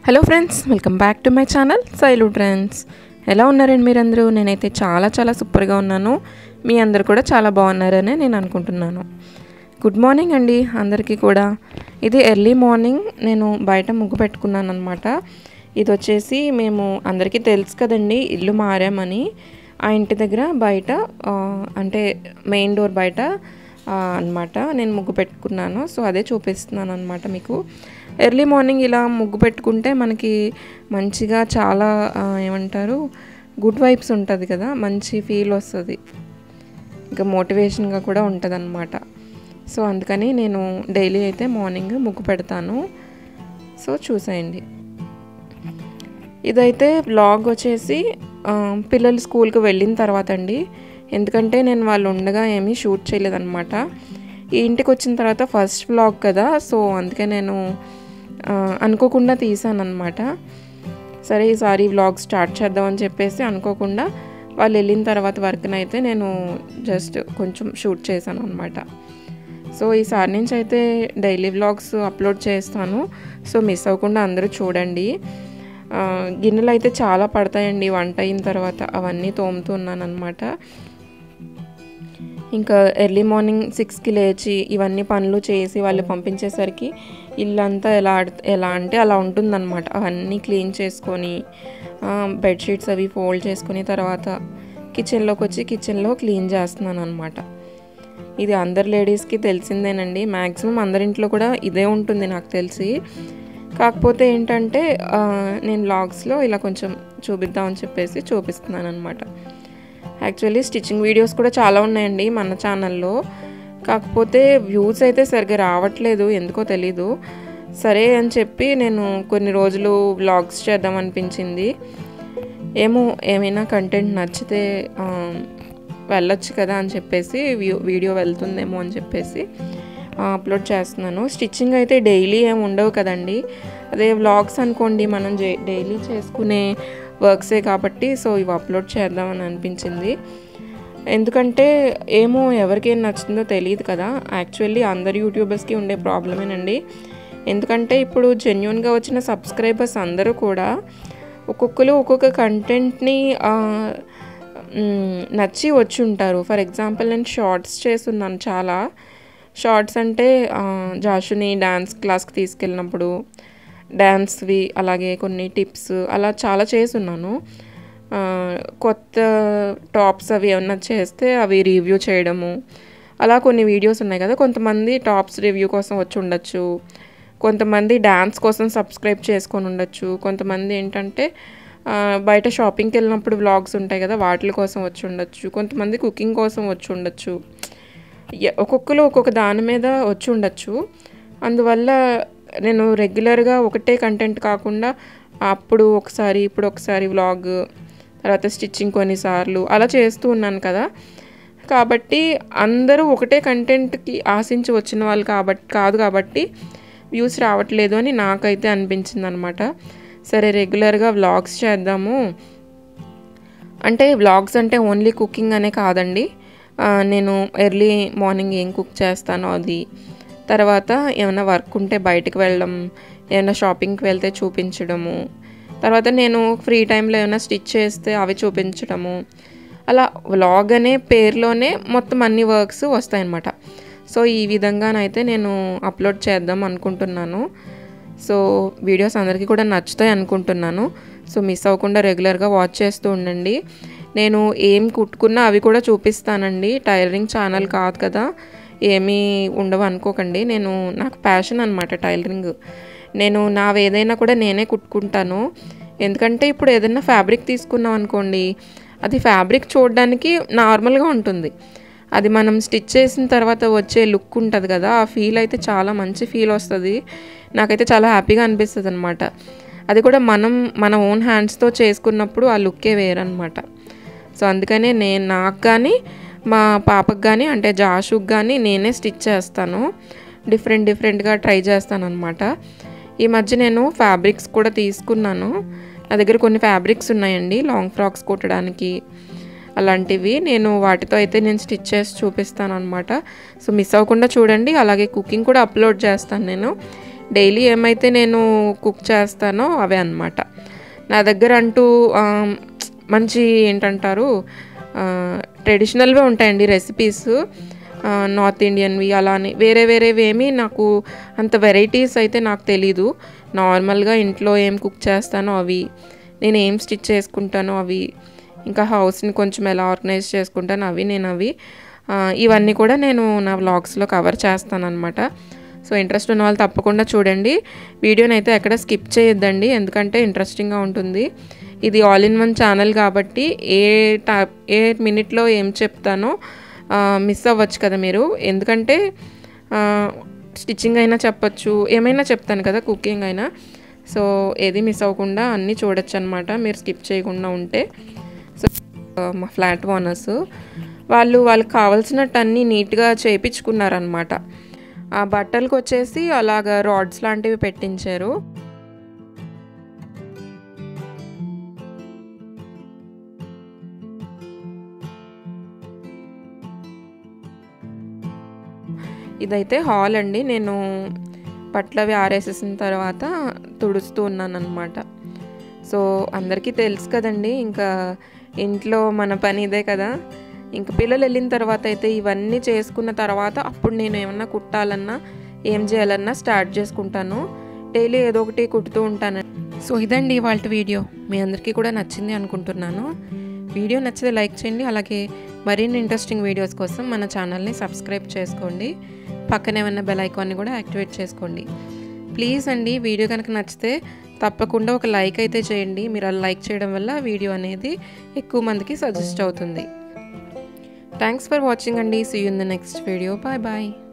hello friends welcome back to my channel సైలు friends ఎలా ఉన్నారండి మీరందరూ నేనైతే చాలా చాలా సూపర్గా ఉన్నాను మీ అందరు కూడా చాలా బాగున్నారని నేను అనుకుంటున్నాను గుడ్ మార్నింగ్ అండి అందరికీ కూడా ఇది ఎర్లీ మార్నింగ్ నేను బయట ముగ్గు పెట్టుకున్నాను అనమాట ఇది వచ్చేసి మేము అందరికీ తెలుసు కదండి ఇల్లు మారామని ఆ ఇంటి దగ్గర బయట ఆ, అంటే మెయిన్ డోర్ బయట అనమాట నేను ముగ్గు పెట్టుకున్నాను సో అదే చూపిస్తున్నాను అనమాట మీకు ఎర్లీ మార్నింగ్ ఇలా ముగ్గు పెట్టుకుంటే మనకి మంచిగా చాలా ఆ, ఏమంటారు గుడ్ వైబ్స్ ఉంటుంది కదా మంచి ఫీల్ వస్తుంది ఇంకా మోటివేషన్గా కూడా ఉంటుంది అనమాట సో అందుకని నేను డైలీ అయితే మార్నింగ్ ముగ్గు పెడతాను సో చూసేయండి ఇదైతే బ్లాగ్ వచ్చేసి ఆ, పిల్లలు స్కూల్కి వెళ్ళిన తర్వాత అండి ఎందుకంటే నేను వాళ్ళు ఉండగా ఏమీ షూట్ చేయలేదన్నమాట ఈ ఇంటికి వచ్చిన తర్వాత ఫస్ట్ బ్లాగ్ కదా సో అందుకే నేను ఆ, అనుకోకుండా తీసాను అనమాట సరే ఈసారి వ్లాగ్ స్టార్ట్ చేద్దామని చెప్పేసి అనుకోకుండా వాళ్ళు వెళ్ళిన తర్వాత వర్క్ని అయితే నేను జస్ట్ కొంచెం షూట్ చేశాను అనమాట సో ఈసారి నుంచి అయితే డైలీ వ్లాగ్స్ అప్లోడ్ చేస్తాను సో మిస్ అవ్వకుండా అందరూ చూడండి ఆ, గిన్నెలు అయితే చాలా పడతాయండి వంట అయిన తర్వాత అవన్నీ తోముతూ ఉన్నాను అనమాట ఇంకా ఎర్లీ మార్నింగ్ సిక్స్కి లేచి ఇవన్నీ పనులు చేసి వాళ్ళు పంపించేసరికి ఇల్లంతా ఎలా ఆడ- ఎలా అంటే అలా ఉంటుందన్నమాట అవన్నీ క్లీన్ చేసుకొని బెడ్షీట్స్ అవి ఫోల్డ్ చేసుకుని తర్వాత కిచెన్లోకి వచ్చి కిచెన్లో క్లీన్ చేస్తున్నాను అనమాట ఇది అందరు లేడీస్కి తెలిసిందేనండి మ్యాక్సిమం అందరింట్లో కూడా ఇదే ఉంటుంది నాకు తెలిసి కాకపోతే ఏంటంటే ఆ, నేను లాగ్స్లో ఇలా కొంచెం చూపిద్దామని చెప్పేసి చూపిస్తున్నాను అనమాట యాక్చువల్లీ స్టిచ్చింగ్ వీడియోస్ కూడా చాలా ఉన్నాయండి మన ఛానల్లో కాకపోతే వ్యూస్ అయితే సరిగ్గా రావట్లేదు ఎందుకో తెలీదు సరే అని చెప్పి నేను కొన్ని రోజులు వ్లాగ్స్ చేద్దాం అనిపించింది ఏమో ఏమైనా కంటెంట్ నచ్చితే ఆ, వెళ్ళొచ్చు కదా అని చెప్పేసి వ్యూ వీడియో వెళ్తుందేమో అని చెప్పేసి ఆ, అప్లోడ్ చేస్తున్నాను స్టిచ్చింగ్ అయితే డైలీ ఏమి ఉండవు కదండి అదే వ్లాగ్స్ అనుకోండి మనం జే- డైలీ చేసుకునే వర్క్సే కాబట్టి సో ఇవి అప్లోడ్ చేద్దామని అనిపించింది ఎందుకంటే ఏమో ఎవరికేం నచ్చుతుందో తెలియదు కదా యాక్చువల్లీ అందరు యూట్యూబర్స్కి ఉండే ప్రాబ్లమేనండి ఎందుకంటే ఇప్పుడు జెన్యున్గా వచ్చిన సబ్స్క్రైబర్స్ అందరూ కూడా ఒక్కొక్కరు ఒక్కొక్క కంటెంట్ని నచ్చి వచ్చి ఉంటారు ఫర్ ఎగ్జాంపుల్ నేను షార్ట్స్ చేస్తున్నాను చాలా షార్ట్స్ అంటే ఆ, జాషుని డ్యాన్స్ క్లాస్కి తీసుకెళ్ళినప్పుడు డ్యాన్స్వి అలాగే కొన్ని టిప్స్ అలా చాలా చేసున్నాను ఆ, కొత్త టాప్స్ అవి ఏమన్నా చేస్తే అవి రివ్యూ చేయడము అలా కొన్ని వీడియోస్ ఉన్నాయి కదా కొంతమంది టాప్స్ రివ్యూ కోసం వచ్చి ఉండొచ్చు కొంతమంది డ్యాన్స్ కోసం సబ్స్క్రైబ్ చేసుకొని ఉండొచ్చు కొంతమంది ఏంటంటే ఆ, బయట షాపింగ్కి వెళ్ళినప్పుడు వ్లాగ్స్ ఉంటాయి కదా వాటి కోసం వచ్చి ఉండొచ్చు కొంతమంది కుకింగ్ కోసం వచ్చి ఉండొచ్చు ఎ- ఒక్కొక్కరు ఒక్కొక్క దాని మీద వచ్చి ఉండొచ్చు అందువల్ల నేను రెగ్యులర్గా ఒకటే కంటెంట్ కాకుండా అప్పుడు ఒకసారి ఇప్పుడు ఒకసారి వ్లాగ్ తర్వాత స్టిచ్చింగ్ కొన్నిసార్లు అలా చేస్తూ ఉన్నాను కదా కాబట్టి అందరూ ఒకటే కంటెంట్కి ఆశించి వచ్చిన వాళ్ళు కాబట్టి కాదు కాబట్టి వ్యూస్ రావట్లేదు అని నాకైతే అనిపించింది అనమాట సరే రెగ్యులర్గా వ్లాగ్స్ చేద్దాము అంటే వ్లాగ్స్ అంటే ఓన్లీ కుకింగ్ అనే కాదండి ఆ, నేను ఎర్లీ మార్నింగ్ ఏం కుక్ చేస్తానో అది తర్వాత ఏమైనా వర్క్ ఉంటే బయటకు వెళ్ళడం ఏమైనా షాపింగ్కి వెళ్తే చూపించడము తర్వాత నేను ఫ్రీ టైంలో ఏమైనా స్టిచ్ చేస్తే అవి చూపించడము అలా వ్లాగ్ అనే పేరులోనే మొత్తం అన్ని వర్క్స్ వస్తాయన్నమాట సో ఈ విధంగానైతే నేను అప్లోడ్ చేద్దాం అనుకుంటున్నాను సో వీడియోస్ అందరికీ కూడా నచ్చుతాయి అనుకుంటున్నాను సో మిస్ అవ్వకుండా రెగ్యులర్గా వాచ్ చేస్తూ ఉండండి నేను ఏం కుట్టుకున్నా అవి కూడా చూపిస్తానండి టైలరింగ్ ఛానల్ కాదు కదా ఏమీ ఉండవు అనుకోకండి నేను నాకు ప్యాషన్ అనమాట టైలరింగ్ నేను నావి ఏదైనా కూడా నేనే కుట్టుకుంటాను ఎందుకంటే ఇప్పుడు ఏదైనా ఫ్యాబ్రిక్ తీసుకున్నాం అనుకోండి అది ఫ్యాబ్రిక్ చూడడానికి నార్మల్గా ఉంటుంది అది మనం స్టిచ్ చేసిన తర్వాత వచ్చే లుక్ ఉంటుంది కదా ఆ ఫీల్ అయితే చాలా మంచి ఫీల్ వస్తుంది నాకైతే చాలా హ్యాపీగా అనిపిస్తుంది అనమాట అది కూడా మనం మన ఓన్ హ్యాండ్స్తో చేసుకున్నప్పుడు ఆ లుక్కే వేరనమాట సో అందుకనే నేను నాకు కానీ మా పాపకు కానీ అంటే జాషుకి కానీ నేనే స్టిచ్ చేస్తాను డిఫరెంట్ డిఫరెంట్గా ట్రై చేస్తాను అనమాట ఈ మధ్య నేను ఫ్యాబ్రిక్స్ కూడా తీసుకున్నాను నా దగ్గర కొన్ని ఫ్యాబ్రిక్స్ ఉన్నాయండి లాంగ్ ఫ్రాక్స్ కుట్టడానికి అలాంటివి నేను వాటితో అయితే నేను స్టిచ్ చేసి చూపిస్తాను అనమాట సో మిస్ అవ్వకుండా చూడండి అలాగే కుకింగ్ కూడా అప్లోడ్ చేస్తాను నేను డైలీ ఏమైతే నేను కుక్ చేస్తానో అవే అనమాట నా దగ్గర అంటూ ఆ, మంచి ఏంటంటారు ట్రెడిషనల్వే ఉంటాయండి రెసిపీస్ నార్త్ ఇండియన్వి అలానే వేరే వేరేవి ఏమీ నాకు అంత వెరైటీస్ అయితే నాకు తెలీదు నార్మల్గా ఇంట్లో ఏం కుక్ చేస్తానో అవి నేను ఏం స్టిచ్ చేసుకుంటానో అవి ఇంకా హౌస్ని కొంచెం ఎలా ఆర్గనైజ్ చేసుకుంటానో అవి నేను అవి ఆ, ఇవన్నీ కూడా నేను నా వ్లాగ్స్లో కవర్ చేస్తాను అనమాట సో ఇంట్రెస్ట్ ఉన్న వాళ్ళు తప్పకుండా చూడండి వీడియోని అయితే ఎక్కడ స్కిప్ చేయొద్దండి ఎందుకంటే ఇంట్రెస్టింగ్గా ఉంటుంది ఇది ఆల్ ఇన్ వన్ ఛానల్ కాబట్టి ఏ టా ఏ మినిట్లో ఏం చెప్తానో మిస్ అవ్వచ్చు కదా మీరు ఎందుకంటే స్టిచ్చింగ్ అయినా చెప్పచ్చు ఏమైనా చెప్తాను కదా కుకింగ్ అయినా సో ఏది మిస్ అవ్వకుండా అన్నీ చూడొచ్చు అనమాట మీరు స్కిప్ చేయకుండా ఉంటే సో మా ఫ్లాట్ ఓనర్స్ వాళ్ళు వాళ్ళకి కావాల్సినట్టు అన్నీ నీట్గా చేయించుకున్నారనమాట ఆ బట్టలకు వచ్చేసి అలాగా రాడ్స్ లాంటివి పెట్టించారు ఇదైతే హాల్ అండి నేను బట్టలవి ఆరేసేసిన తర్వాత తుడుస్తూ ఉన్నాను అనమాట సో అందరికీ తెలుసు కదండి ఇంకా ఇంట్లో మన పని ఇదే కదా ఇంకా పిల్లలు వెళ్ళిన తర్వాత అయితే ఇవన్నీ చేసుకున్న తర్వాత అప్పుడు నేను ఏమన్నా కుట్టాలన్నా ఏం చేయాలన్నా స్టార్ట్ చేసుకుంటాను డైలీ ఏదో ఒకటి కుట్టుతూ ఉంటాను సో ఇదండి వాళ్ళ వీడియో మీ అందరికీ కూడా నచ్చింది అనుకుంటున్నాను వీడియో నచ్చితే లైక్ చేయండి అలాగే మరిన్ని ఇంట్రెస్టింగ్ వీడియోస్ కోసం మన ఛానల్ని సబ్స్క్రైబ్ చేసుకోండి పక్కనే ఉన్న బెల్ ఐకాన్ని కూడా యాక్టివేట్ చేసుకోండి ప్లీజ్ అండి వీడియో కనుక నచ్చితే తప్పకుండా ఒక లైక్ అయితే చేయండి మీరు అలా లైక్ చేయడం వల్ల వీడియో అనేది ఎక్కువ మందికి సజెస్ట్ అవుతుంది థ్యాంక్స్ ఫర్ వాచింగ్ అండి see you in the next video bye bye